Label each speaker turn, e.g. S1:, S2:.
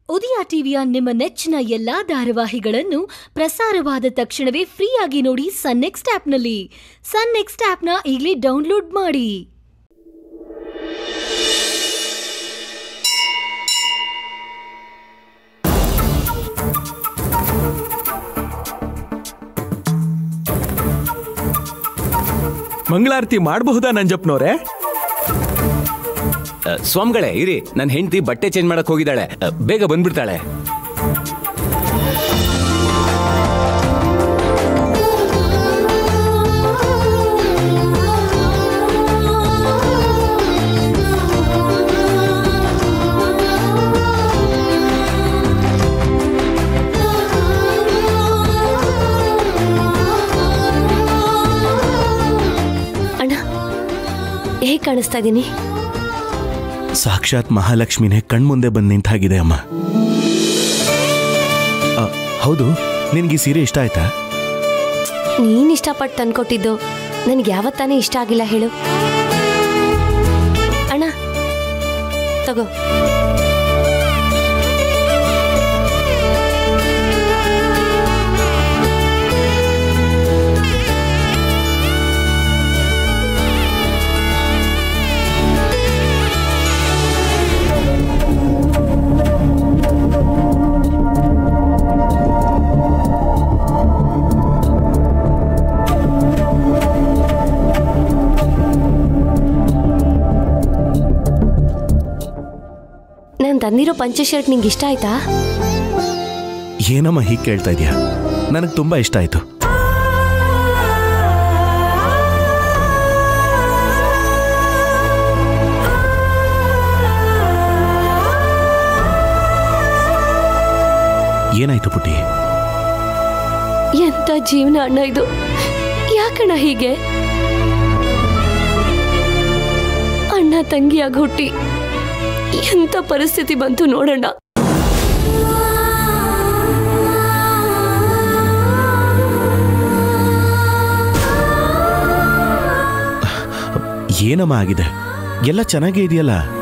S1: ಉದಯ ಟಿವಿಯ ನಿಮ್ಮ ನೆಚ್ಚಿನ ಎಲ್ಲಾ ಧಾರಾವಾಹಿಗಳನ್ನು ಪ್ರಸಾರವಾದ ತಕ್ಷಣವೇ ಫ್ರೀಯಾಗಿ ನೋಡಿ ಸನ್ ನೆಕ್ಸ್ಟ್ ಆಪ್ನಲ್ಲಿ ಸನ್ ನೆಕ್ಸ್ಟ್ ಆಪ್ನ ಈಗಲೇ ಡೌನ್ಲೋಡ್ ಮಾಡಿ
S2: ಮಂಗಳಾರತಿ ಮಾಡಬಹುದಾ ನಂಜಪ್ಪನವ್ರೆ
S3: ಅ, ಸ್ವಾಮಿಗಳೇ ಇರಿ ನನ್ನ ಹೆಂಡತಿ ಬಟ್ಟೆ ಚೇಂಜ್ ಮಾಡಕ್ ಹೋಗಿದ್ದಾಳೆ ಅ, ಬೇಗ ಬಂದ್ಬಿಡ್ತಾಳೆ
S4: ಅಣ್ಣ ಹೇಗೆ ಕಾಣಿಸ್ತಾ ಇದ್ದೀನಿ
S5: ಸಾಕ್ಷಾತ್ ಮಹಾಲಕ್ಷ್ಮಿನೇ ಕಣ್ಮುಂದೆ ಬಂದು ನಿಂತಾಗಿದೆ ಅಮ್ಮ ಆ, ಹೌದು ನಿನಗೆ ಈ ಸೀರೆ ಇಷ್ಟ ಆಯ್ತಾ
S4: ನೀನ್ ಇಷ್ಟಪಟ್ಟು ತಂದ್ಕೊಟ್ಟಿದ್ದು ನನಗೆ ಯಾವತ್ತಾನೇ ಇಷ್ಟ ಆಗಿಲ್ಲ ಹೇಳು ಅಣ್ಣ ತಗೋ ನಾನು ತಂದಿರೋ ಪಂಚೆ ಶರ್ಟ್ ನಿಂಗೆ ಇಷ್ಟ ಆಯ್ತಾ
S5: ಏನಮ್ಮ ಹೀಗೆ ಕೇಳ್ತಾ ಇದೆಯಾ ನನಗೆ ತುಂಬ ಇಷ್ಟ ಆಯ್ತು ಏನಾಯ್ತು ಪುಟ್ಟಿ
S4: ಎಂತ ಜೀವನ ಅಣ್ಣ ಇದು ಯಾಕಣ್ಣ ಹೀಗೆ ಅಣ್ಣ ತಂಗಿಯಾಗಿ ಹುಟ್ಟಿ ಎಂತ ಪರಿಸ್ಥಿತಿ ಬಂತು ನೋಡಣ್ಣ
S5: ಏನಮ್ಮ ಆಗಿದೆ ಎಲ್ಲ ಚೆನ್ನಾಗೇ ಇದೆಯಲ್ಲ